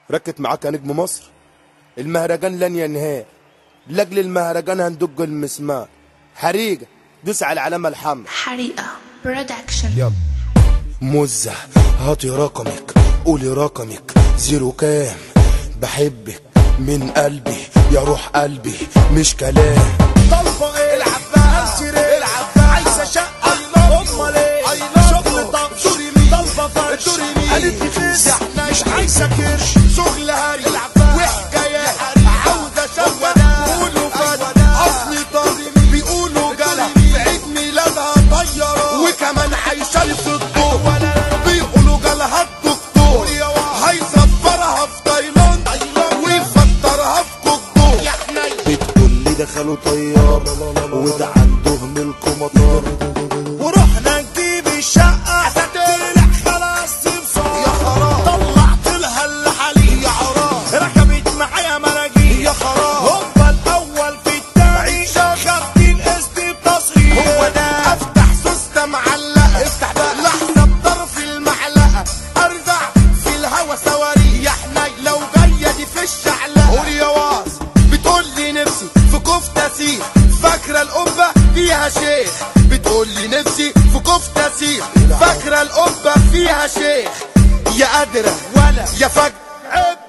ركت معاك يا نجم مصر المهرجان لن ينهار لاجل المهرجان هندج المسمار حريقة دوس على العلامة الحمراء حريقة برودكشن يلا مزة هاتي رقمك قولي رقمك زيرو كام بحبك من قلبي يا روح قلبي مش كلام طلبة ايه العب بقى انشر ايه العب بقى عايزة شقة امال ايه شغل طقش طلبة فرش قالت لي فيس مش عايزة كرش شغل هري وحكايات عاوزة شقة بيقولوا فات اصلي طري بيقولوا جلا في عيد ميلادها طيارة وكمان عايشة في الضوء بيقولوا جالها الدكتور هيسفرها في تايلاند ويفطرها في كوكو يا حنين بتقول لي دخلوا طيار وده عندهم الكمطار ورحنا نجيب الشقة طلع خلاص صار يا خراب طلعت لها الحليب يا حرام ركبت معايا مراجيل يا خراب هو الأول في التاني خدت القسط بتصريح هو ده أفتح سوستة معلقة افتح بقى لحظة بطرف المعلقة أرجع في الهوا صواريخ يا حنين لو جاية دي في الشعلقة قول يا واس بتقول لي نفسي في كفتة سيخ فاكرة القبة فيها شيخ بتقول لي نفسي في كفتة سيخ فاكرة القبة فيها شيخ يا قادرة ولا يا فجر عيب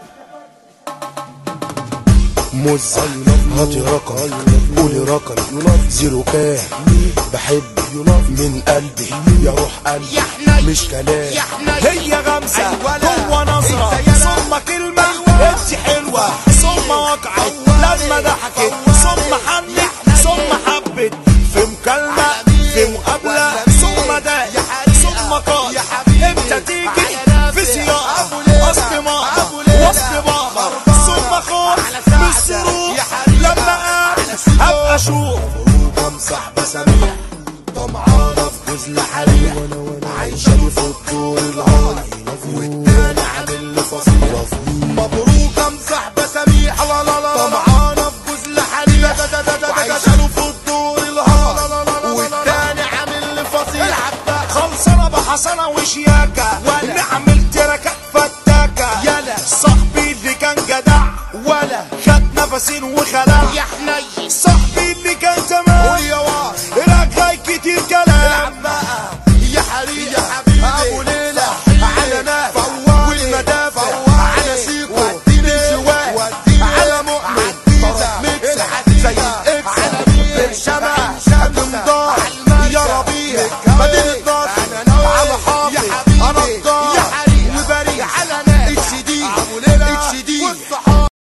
مزة هاتي رقم قولي رقم زيرو كام بحبك من قلبي يا روح قلبي يا حنين مش كلام يا حنين هي غمسة هو نظرة ثم كلمة انت حلوة ثم وقعت لما ضحكت ثم حنت ثم حبت في مكالمة في مقابلة ثم ده ثم قال امتى تيجي في سياق وسط ماما وسط بابا ثم خوف من السرور لما قال هبقى اشوف كم صاحبة سميع طمعانة في جزل حريق عايشة لي في الدور العالي والتاني عامل لي فصيلة مبروك مصاحبة سميحة لا لا لا طمعانة في جزل حريق وعايشة له في الدور الهار والتاني عامل لي فصيل خلصانة بحصانة وشياكة نعمل تركات فتاكة يلا صاحبي اللي كان جدع ولا خد نفسين وخلع يا حنين